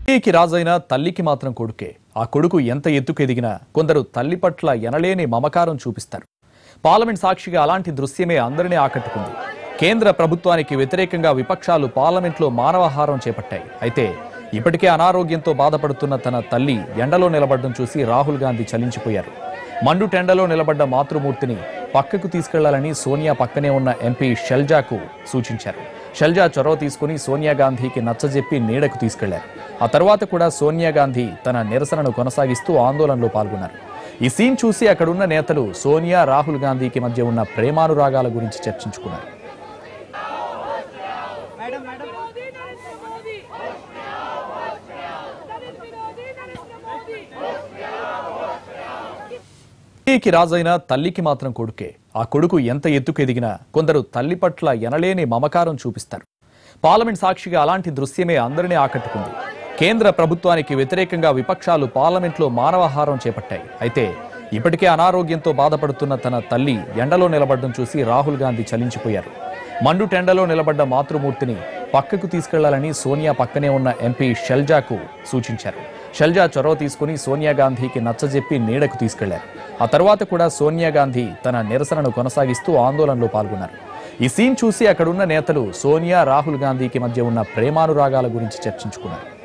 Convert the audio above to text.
తల్లికి రాజైన తల్లికి మాత్రం కొడుకే ఆ కొడుకు ఎంత ఎత్తుకు ఎదిగినా కొందరు తల్లి పట్ల ఎనలేని మమకారం చూపిస్తారు పార్లమెంట్ సాక్షిగా అలాంటి దృశ్యమే అందరినీ ఆకట్టుకుంది కేంద్ర ప్రభుత్వానికి వ్యతిరేకంగా విపక్షాలు పార్లమెంట్లో మానవహారం చేపట్టాయి అయితే ఇప్పటికే అనారోగ్యంతో బాధపడుతున్న తన తల్లి ఎండలో నిలబడడం చూసి రాహుల్ గాంధీ చలించిపోయారు మండు టెండలో నిలబడ్డ మాతృమూర్తిని పక్కకు తీసుకెళ్లాలని సోనియా పక్కనే ఉన్న ఎంపీ షెల్జాకు సూచించారు షెల్జా చొరవ తీసుకుని సోనియా గాంధీకి నచ్చజెప్పి నీడకు తీసుకెళ్లారు ఆ తర్వాత కూడా సోనియా గాంధీ తన నిరసనను కొనసాగిస్తూ ఆందోళనలో పాల్గొన్నారు ఈ సీన్ చూసి అక్కడున్న నేతలు సోనియా రాహుల్ గాంధీకి మధ్య ఉన్న ప్రేమానురాగాల గురించి చర్చించుకున్నారు मैडम मैडम मोदी नरेंद्र मोदी दलित विरोधी नरेंद्र मोदी తల్లికి రాజైన తల్లికి మాత్రం కొడుకే ఆ కొడుకు ఎంత ఎత్తుకు ఎదిగినా కొందరు తల్లి పట్ల ఎనలేని మమకారం చూపిస్తారు పార్లమెంట్ సాక్షిగా అలాంటి దృశ్యమే అందరినీ ఆకట్టుకుంది కేంద్ర ప్రభుత్వానికి వ్యతిరేకంగా విపక్షాలు పార్లమెంట్లో మానవహారం చేపట్టాయి అయితే ఇప్పటికే అనారోగ్యంతో బాధపడుతున్న తన తల్లి ఎండలో నిలబడడం చూసి రాహుల్ గాంధీ చలించిపోయారు మండు టెండలో నిలబడ్డ మాతృమూర్తిని పక్కకు తీసుకెళ్లాలని సోనియా పక్కనే ఉన్న ఎంపీ షెల్జాకు సూచించారు షెల్జా చొరవ తీసుకుని సోనియా గాంధీకి నచ్చజెప్పి నీడకు తీసుకెళ్లారు ఆ తర్వాత కూడా సోనియా గాంధీ తన నిరసనను కొనసాగిస్తూ ఆందోళనలో పాల్గొన్నారు ఈ సీన్ చూసి అక్కడున్న నేతలు సోనియా రాహుల్ గాంధీకి మధ్య ఉన్న ప్రేమానురాగాల గురించి చర్చించుకున్నారు